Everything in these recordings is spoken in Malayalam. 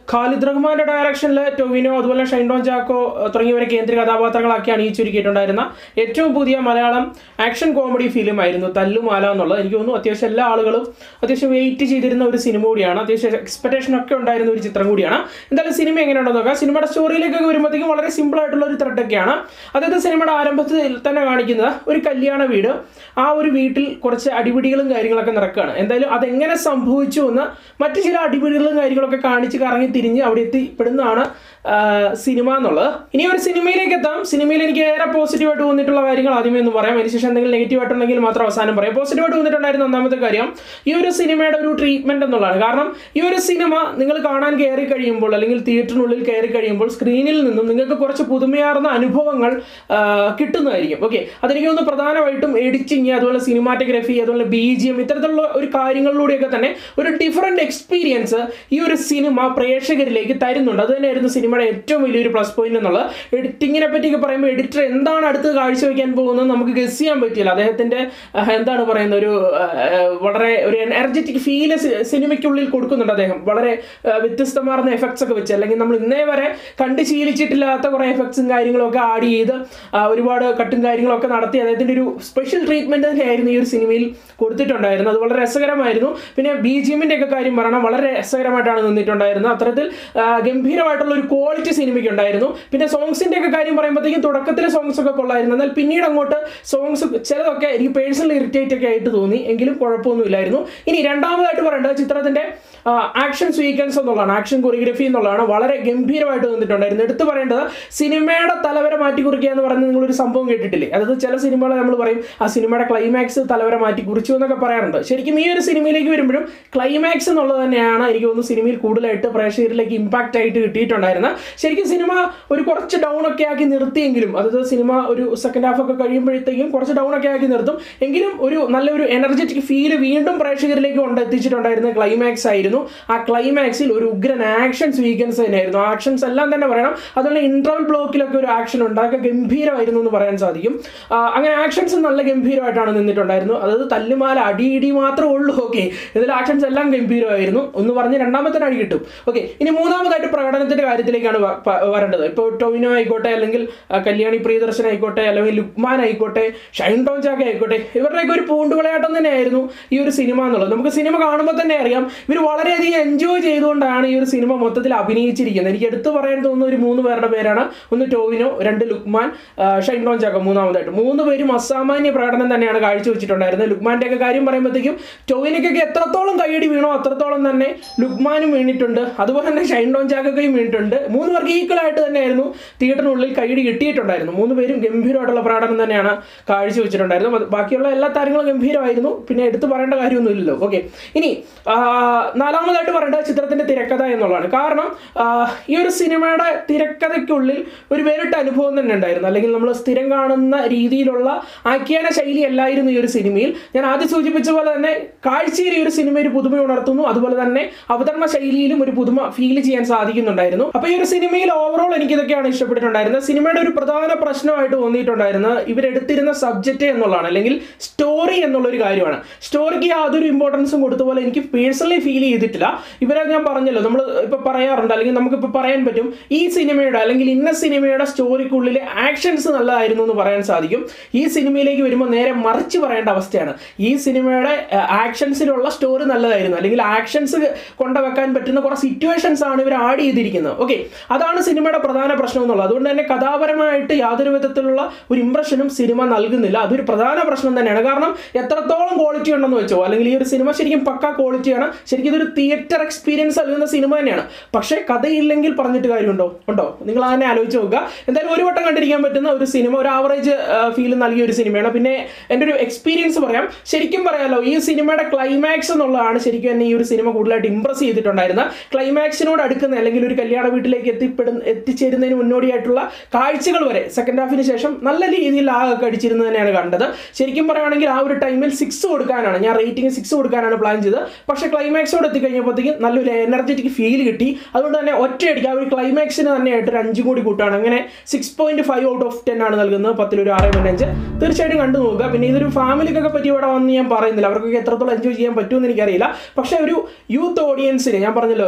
ഖാലിദ് റഹ്മാന്റെ ഡയറക്ഷനിൽ ടൊവിനോ അതുപോലെ ഷൈൻഡോൺ ചാക്കോ അഹ് തുടങ്ങിയവരെ കേന്ദ്ര കഥാപാത്രങ്ങളാക്കി അണിയിച്ചൊരുക്കിയിട്ടുണ്ടായിരുന്ന ഏറ്റവും പുതിയ മലയാളം ആക്ഷൻ കോമഡി ഫിലിം ആയിരുന്നു തല്ലുമാല എന്നുള്ളത് എനിക്ക് തോന്നുന്നു അത്യാവശ്യം എല്ലാ ആളുകളും അത്യാവശ്യം വെയിറ്റ് ചെയ്തിരുന്ന ഒരു സിനിമ കൂടിയാണ് അത്യാവശ്യം എക്സ്പെക്ടേഷൻ ഒക്കെ ഉണ്ടായിരുന്ന ഒരു ചിത്രം കൂടിയാണ് എന്തായാലും സിനിമ എങ്ങനെയുണ്ടെന്ന് നോക്കാം സിനിമയുടെ സ്റ്റോറിയിലേക്കൊക്കെ വരുമ്പോഴത്തേക്കും വളരെ സിമ്പിൾ ആയിട്ടുള്ള ഒരു ത്രെഡൊക്കെയാണ് അതായത് സിനിമയുടെ ആരംഭത്തിൽ തന്നെ കാണിക്കുന്നത് ഒരു കല്യാണ വീട് ആ ഒരു വീട്ടിൽ കുറച്ച് അടിപിടികളും കാര്യങ്ങളൊക്കെ നടക്കുകയാണ് എന്തായാലും അതെങ്ങനെ സംഭവിച്ചു എന്ന് മറ്റു ചില അടിപിടികളും കാര്യങ്ങളൊക്കെ കാണിച്ച് കറങ്ങി തിരിഞ്ഞ് അവിടെ എത്തിപ്പെടുന്നതാണ് ആ, സിനിമ എന്നുള്ളത് ഇനി ഒരു സിനിമയിലേക്ക് എത്താം സിനിമയിൽ എനിക്ക് ഏറെ പോസിറ്റീവായിട്ട് തോന്നിയിട്ടുള്ള കാര്യങ്ങൾ ആദ്യമേ ഒന്ന് പറയാം അതിനുശേഷം എന്തെങ്കിലും നെഗറ്റീവ് ആയിട്ടുണ്ടെങ്കിൽ മാത്രം അവസാനം പറയാം പോസിറ്റീവായിട്ട് തോന്നിയിട്ടുണ്ടായിരുന്ന ഒന്നാമത്തെ കാര്യം ഈ ഒരു സിനിമയുടെ ഒരു ട്രീറ്റ്മെന്റ് എന്നുള്ളതാണ് കാരണം ഈ ഒരു സിനിമ നിങ്ങൾ കാണാൻ കയറി കഴിയുമ്പോൾ അല്ലെങ്കിൽ തിയേറ്ററിനുള്ളിൽ കയറി കഴിയുമ്പോൾ സ്ക്രീനിൽ നിന്നും നിങ്ങൾക്ക് കുറച്ച് പുതുമയാർന്ന അനുഭവങ്ങൾ ആ, കിട്ടുന്നതായിരിക്കും ഓക്കെ അതെനിക്ക് തോന്നുന്നു പ്രധാനമായിട്ടും എഡിറ്റിങ് അതുപോലെ സിനിമാറ്റോഗ്രഫി അതുപോലെ ബി ജി എം ഇത്തരത്തിലുള്ള ഒരു കാര്യങ്ങളിലൂടെയൊക്കെ തന്നെ ഒരു ഡിഫറെന്റ് എക്സ്പീരിയൻസ് ഈ ഒരു സിനിമ പ്രേക്ഷകരിലേക്ക് തരുന്നുണ്ട് അത് തന്നെയായിരുന്നു സിനിമയുടെ ഏറ്റവും വലിയൊരു പ്ലസ് പോയിന്റ് എന്നുള്ളത് എഡിറ്റിങ്ങിനെ പറ്റിയൊക്കെ പറയുമ്പോൾ എഡിറ്റർ എന്താണ് അടുത്ത് കാഴ്ചവെക്കാൻ പോകുന്നത് നമുക്ക് ഗസ് ചെയ്യാൻ പറ്റില്ല അദ്ദേഹത്തിന്റെ ആ, എന്താണ് പറയുന്നത് ഒരു ആ, വളരെ ഒരു എനർജറ്റിക് ഫീല് സിനിമയ്ക്കുള്ളിൽ കൊടുക്കുന്നുണ്ട് അദ്ദേഹം വളരെ ആ, വ്യത്യസ്തമാർന്ന എഫക്ട്സ് ഒക്കെ വെച്ച് അല്ലെങ്കിൽ നമ്മൾ ഇന്നേ വരെ കണ്ട് ശീലിച്ചിട്ടില്ലാത്ത കുറേ എഫക്ട്സും കാര്യങ്ങളും ഒക്കെ ആഡ് ചെയ്ത് ആ, ഒരുപാട് കട്ടും കാര്യങ്ങളൊക്കെ നടത്തി അദ്ദേഹത്തിന്റെ ഒരു സ്പെഷ്യൽ ട്രീറ്റ്മെന്റ് തന്നെയായിരുന്നു ഈ ഒരു സിനിമയിൽ കൊടുത്തിട്ടുണ്ടായിരുന്നത് അത് വളരെ രസകരമായിരുന്നു പിന്നെ ബി ജി എമ്മിന്റെ ഒക്കെ കാര്യം പറയണം വളരെ രസകരമായിട്ടാണ് നിന്നിട്ടുണ്ടായിരുന്നത് അത്തരത്തിൽ ആ, ഗംഭീരമായിട്ടുള്ള ഒരു ക്വാളിറ്റി സിനിമയ്ക്ക് ഉണ്ടായിരുന്നു പിന്നെ സോങ്സിന്റെ ഒക്കെ കാര്യം പറയുമ്പോഴത്തേക്കും തുടക്കത്തിലെ സോങ്സ് ഒക്കെ കൊള്ളായിരുന്നു എന്നാൽ പിന്നീട് അങ്ങോട്ട് സോങ്സ് ചിലതൊക്കെ എനിക്ക് പേഴ്സണൽ ഇറിറ്റേറ്റ് ഒക്കെ ആയിട്ട് തോന്നി എങ്കിലും കുഴപ്പമൊന്നുമില്ലായിരുന്നു ഇനി രണ്ടാമതായിട്ട് പറയേണ്ടത് ചിത്രത്തിന്റെ ആക്ഷൻ സ്വീക്വൻസ് എന്നുള്ളതാണ് ആക്ഷൻ കൊറിയോഗ്രഫി എന്നുള്ളതാണ് വളരെ ഗംഭീരമായിട്ട് നിന്നിട്ടുണ്ടായിരുന്നു എടുത്തു പറയേണ്ടത് സിനിമയുടെ തലവര മാറ്റി കുറിക്കുക എന്ന് പറയുന്നത് നിങ്ങളൊരു സംഭവം കേട്ടിട്ടില്ലേ അതായത് ചില സിനിമകൾ നമ്മൾ പറയും ആ സിനിമയുടെ ക്ലൈമാക്സ് തലവര മാറ്റി കുറിച്ചു എന്നൊക്കെ പറയാറുണ്ട് ശരിക്കും ഈ ഒരു സിനിമയിലേക്ക് വരുമ്പോഴും ക്ലൈമാക്സ് എന്നുള്ളത് തന്നെയാണ് എനിക്ക് തോന്നുന്നു സിനിമയിൽ കൂടുതലായിട്ട് പ്രേക്ഷകരിലേക്ക് ഇമ്പാക്റ്റ് ആയിട്ട് കിട്ടിയിട്ടുണ്ടായിരുന്നത് ശരിക്കും സിനിമ ഒരു കുറച്ച് ഡൗൺ ഒക്കെ ആക്കി നിർത്തിയെങ്കിലും അതായത് സിനിമ ഒരു സെക്കൻഡ് ഹാഫ് ഒക്കെ കഴിയുമ്പോഴത്തേക്കും കുറച്ച് ഡൗൺ ഒക്കെ ആക്കി നിർത്തും എങ്കിലും ഒരു നല്ലൊരു എനർജറ്റിക് ഫീല് വീണ്ടും പ്രേക്ഷകരിലേക്ക് കൊണ്ട് എത്തിച്ചിട്ടുണ്ടായിരുന്ന ക്ലൈമാക്സ് ആയിരുന്നു ആ ക്ലൈമാക്സിൽ ഒരു ഉഗ്രൻ ആക്ഷൻ സ്വീക്വൻസ് തന്നെയായിരുന്നു ആക്ഷൻസ് എല്ലാം തന്നെ പറയണം അതുപോലെ ഇന്റർവൽ ബ്ലോക്കിലൊക്കെ ഒരു ആക്ഷൻ ഉണ്ട് അതൊക്കെ ഗംഭീരമായിരുന്നു എന്ന് പറയാൻ സാധിക്കും ആ, അങ്ങനെ ആക്ഷൻസ് നല്ല ഗംഭീരമായിട്ടാണ് നിന്നിട്ടുണ്ടായിരുന്നു അതായത് തല്ലുമാല അടി ഇടി മാത്രമേ ഉള്ളൂ ഓക്കെ ഇതിൽ ആക്ഷൻസ് എല്ലാം ഗംഭീരമായിരുന്നു ഒന്ന് പറഞ്ഞ് രണ്ടാമത്തെ അടി കിട്ടും ഓക്കെ ഇനി മൂന്നാമതായിട്ട് പ്രകടനത്തിന്റെ കാര്യത്തിലേക്കാണ് വ- പ- വരേണ്ടത് ഇപ്പോൾ ടൊവിനോ ആയിക്കോട്ടെ അല്ലെങ്കിൽ ആ, കല്യാണി പ്രിയദർശൻ ആയിക്കോട്ടെ അല്ലെങ്കിൽ ലുക്മാൻ ആയിക്കോട്ടെ ഷൈൻ ടോൺ ചാക്ക ആയിക്കോട്ടെ ഇവരുടെയൊക്കെ ഒരു പൂണ്ടുവിളയാട്ടം തന്നെയായിരുന്നു ഈ ഒരു സിനിമ എന്നുള്ളത് നമുക്ക് സിനിമ കാണുമ്പോൾ തന്നെ അറിയാം ഇവർ വളരെയധികം എൻജോയ് ചെയ്തുകൊണ്ടാണ് ഈ ഒരു സിനിമ മൊത്തത്തിൽ അഭിനയിച്ചിരിക്കുന്നത് എനിക്ക് എടുത്തു പറയാൻ തോന്നുന്ന ഒരു മൂന്ന് പേരുടെ പേരാണ് ഒന്ന് ടോവിനോ രണ്ട് ലുക്മാൻ ആ, ഷൈൻ ടോൺ ചാക്ക മൂന്നാമതായിട്ട് മൂന്ന് പേരും അസാമാന്യ പ്രകടനം തന്നെയാണ് കാഴ്ചവെച്ചിട്ടുണ്ടായിരുന്നത് ലുക്മാന്റെ ഒക്കെ കാര്യം പറയുമ്പോഴത്തേക്കും ടോവിനൊക്കെ എത്രത്തോളം കൈയടി വീണോ അത്രത്തോളം തന്നെ ലുക്മാനും വീണിട്ടുണ്ട് അതുപോലെ തന്നെ ഷൈൻ ടോൺ ചാക്കയും വീണിട്ടുണ്ട് മൂന്ന് പേർക്ക് ഈക്വൽ ആയിട്ട് തന്നെയായിരുന്നു തിയേറ്ററിനുള്ളിൽ കൈയടി കിട്ടിയിട്ടുണ്ടായിരുന്നു മൂന്ന് പേരും ഗംഭീരമായിട്ടുള്ള പ്രകടനം തന്നെയാണ് കാഴ്ചവെച്ചിട്ടുണ്ടായിരുന്നു അത് ബാക്കിയുള്ള എല്ലാ താരങ്ങളും ഗംഭീരമായിരുന്നു പിന്നെ എടുത്തു പറയേണ്ട കാര്യമൊന്നുമില്ലല്ലോ ഓക്കെ ഇനി ആ, നാലാമതായിട്ട് പറയേണ്ടത് ചിത്രത്തിന്റെ തിരക്കഥ എന്നുള്ളതാണ് കാരണം ആ, ഈ ഒരു സിനിമയുടെ തിരക്കഥയ്ക്കുള്ളിൽ ഒരു വേറിട്ട അനുഭവം തന്നെ ഉണ്ടായിരുന്നു അല്ലെങ്കിൽ നമ്മൾ സ്ഥിരം കാണുന്ന രീതിയിലുള്ള ആഖ്യാന ശൈലി അല്ലായിരുന്നു ഈ ഒരു സിനിമയിൽ ഞാൻ ആദ്യം സൂചിപ്പിച്ച പോലെ തന്നെ കാഴ്ചയിൽ ഈ ഒരു സിനിമ ഒരു പുതുമ ഉണർത്തുന്നു അതുപോലെ തന്നെ അവതരണ ശൈലിയിലും ഒരു പുതുമ ഫീൽ ചെയ്യാൻ സാധിക്കുന്നുണ്ടായിരുന്നു അപ്പൊ ഈ ഒരു സിനിമയിൽ ഓവറോൾ എനിക്ക് ഇതൊക്കെയാണ് ഇഷ്ടപ്പെട്ടിട്ടുണ്ടായിരുന്നത് സിനിമയുടെ ഒരു പ്രധാന പ്രശ്നമായിട്ട് തോന്നിയിട്ടുണ്ടായിരുന്നത് ഇവരെടുത്തിരുന്ന സബ്ജക്റ്റ് എന്നുള്ളതാണ് അല്ലെങ്കിൽ സ്റ്റോറി എന്നുള്ള ഒരു കാര്യമാണ് സ്റ്റോറിക്ക് യാതൊരു ഇമ്പോർട്ടൻസും കൊടുത്ത പോലെ എനിക്ക് പേഴ്സണലി ഫീൽ ചെയ്തിട്ടില്ല ഇവരെ ഞാൻ പറഞ്ഞല്ലോ നമ്മൾ ഇപ്പൊ പറയാറുണ്ട് അല്ലെങ്കിൽ നമുക്കിപ്പോൾ പറയാൻ പറ്റും ഈ സിനിമയുടെ അല്ലെങ്കിൽ ഇന്ന സിനിമയുടെ സ്റ്റോറിക്കുള്ളിൽ ആക്ഷൻസ് നല്ലതായിരുന്നു എന്ന് പറയാൻ സാധിക്കും ഈ സിനിമയിലേക്ക് വരുമ്പോൾ നേരെ മറിച്ച് പറയേണ്ട അവസ്ഥയാണ് ഈ സിനിമയുടെ ആക്ഷൻസിലുള്ള സ്റ്റോറി നല്ലതായിരുന്നു അല്ലെങ്കിൽ ആക്ഷൻസ് കൊണ്ടുവെക്കാൻ പറ്റുന്ന കുറേ സിറ്റുവേഷൻസ് ആണ് ഇവർ ആഡ് ചെയ്തിരിക്കുന്നത് ഓക്കെ അതാണ് സിനിമയുടെ പ്രധാന പ്രശ്നം എന്നുള്ളത് അതുകൊണ്ട് തന്നെ കഥാപരമായിട്ട് യാതൊരു വിധത്തിലുള്ള ഒരു ഇംപ്രഷനും സിനിമ നൽകുന്നില്ല അതൊരു പ്രധാന പ്രശ്നം തന്നെയാണ് കാരണം എത്രത്തോളം ക്വാളിറ്റി ഉണ്ടെന്ന് വെച്ചോ അല്ലെങ്കിൽ ഈ ഒരു സിനിമ ശരിക്കും പക്ക ക്വാളിറ്റിയാണ് ശരിക്കും ഇതൊരു തിയേറ്റർ എക്സ്പീരിയൻസ് നൽകുന്ന സിനിമ തന്നെയാണ് പക്ഷേ കഥയില്ലെങ്കിൽ പറഞ്ഞിട്ട് കാര്യമുണ്ടോ ഉണ്ടോ നിങ്ങൾ അതിനെ ആലോചിച്ച് നോക്കുക എന്തായാലും ഒരു വട്ടം കണ്ടിരിക്കാൻ പറ്റുന്ന ഒരു സിനിമ ഒരു ആവറേജ് ഫീൽ നൽകിയ ഒരു സിനിമയാണ് പിന്നെ എൻ്റെ ഒരു എക്സ്പീരിയൻസ് പറയാം ശരിക്കും പറയാലോ ഈ സിനിമയുടെ ക്ലൈമാക്സ് എന്നുള്ളതാണ് ശരിക്കും എന്നെ ഈ ഒരു സിനിമ കൂടുതലായിട്ട് ഇംപ്രസ് ചെയ്തിട്ടുണ്ടായിരുന്നത് ക്ലൈമാക്സിനോട് അടുക്കുന്ന അല്ലെങ്കിൽ ഒരു കല്യാണ വീട്ടിലേക്ക് എത്തിപ്പെടുന്ന എത്തിച്ചേരുന്നതിന് മുന്നോടിയായിട്ടുള്ള കാഴ്ചകൾ വരെ സെക്കൻഡ് ഹാഫിന് ശേഷം നല്ല രീതിയിൽ ആകെ അടിച്ചിരുന്നത് തന്നെയാണ് കണ്ടത് ശരിക്കും പറയുകയാണെങ്കിൽ ആ ഒരു ടൈമിൽ സിക്സ് കൊടുക്കാനാണ് ഞാൻ റേറ്റിംഗ് സിക്സ് കൊടുക്കാനാണ് പ്ലാൻ ചെയ്തത് പക്ഷേ ക്ലൈമാക്സോട് എത്തിക്കഴിഞ്ഞപ്പോഴത്തേക്കും നല്ലൊരു എനർജറ്റിക് ഫീൽ കിട്ടി അതുകൊണ്ട് തന്നെ ഒറ്റയടിക്ക് ആ ഒരു ക്ലൈമാക്സിന് തന്നെയായിട്ട് ഒരു അഞ്ചും കൂടി കൂട്ടാണ് അങ്ങനെ six point five out of ten ആണ് നൽകുന്നത് പത്തിലൊരു ആറ് പോയിന്റ് അഞ്ച് തീർച്ചയായിട്ടും കണ്ടു നോക്കുക പിന്നെ ഇതൊരു ഫാമിലിക്കൊക്കെ പറ്റി ഇവിടെ വന്ന് ഞാൻ പറയുന്നില്ല അവർക്കൊക്കെ എത്രത്തോളം എൻജോയ് ചെയ്യാൻ പറ്റുമെന്ന് എനിക്കറിയില്ല പക്ഷേ ഒരു യൂത്ത് ഓഡിയൻസിന് ഞാൻ പറഞ്ഞല്ലോ ഇന്നത്തെ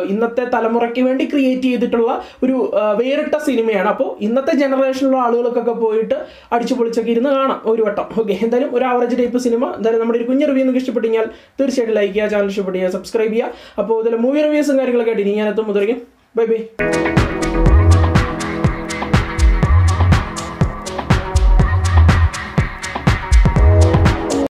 തലമുറയ്ക്ക് വേണ്ടി ക്രിയേറ്റ് ചെയ്തിട്ടുള്ള ഒരു ആ, വേറിട്ട സിനിമയാണ് അപ്പോൾ ഇന്നത്തെ ജനറേഷനിലുള്ള ആളുകൾക്കൊക്കെ പോയിട്ട് അടിച്ചു പൊളിച്ചൊക്കെ ഇരുന്ന് കാണാം ഒരു വട്ടം ഓക്കെ എന്തായാലും ഒരു ആവറേജ് ടൈപ്പ് സിനിമ എന്തായാലും നമ്മുടെ ഒരു കുഞ്ഞു റിവ്യൂ നിങ്ങൾക്ക് ഇഷ്ടപ്പെട്ടെങ്കിൽ തീർച്ചയായിട്ടും ലൈക്ക് ചെയ്യുക ചാനൽ ഇഷ്ടപ്പെടുക സബ്സ്ക്രൈബ് ചെയ്യുക അപ്പോൾ ഇതിൽ മൂവി റിവ്യൂസും കാര്യങ്ങളൊക്കെ ആയിട്ട് ഇനി ഞാനെത്തും മുതലേക്കും ബൈ ബൈ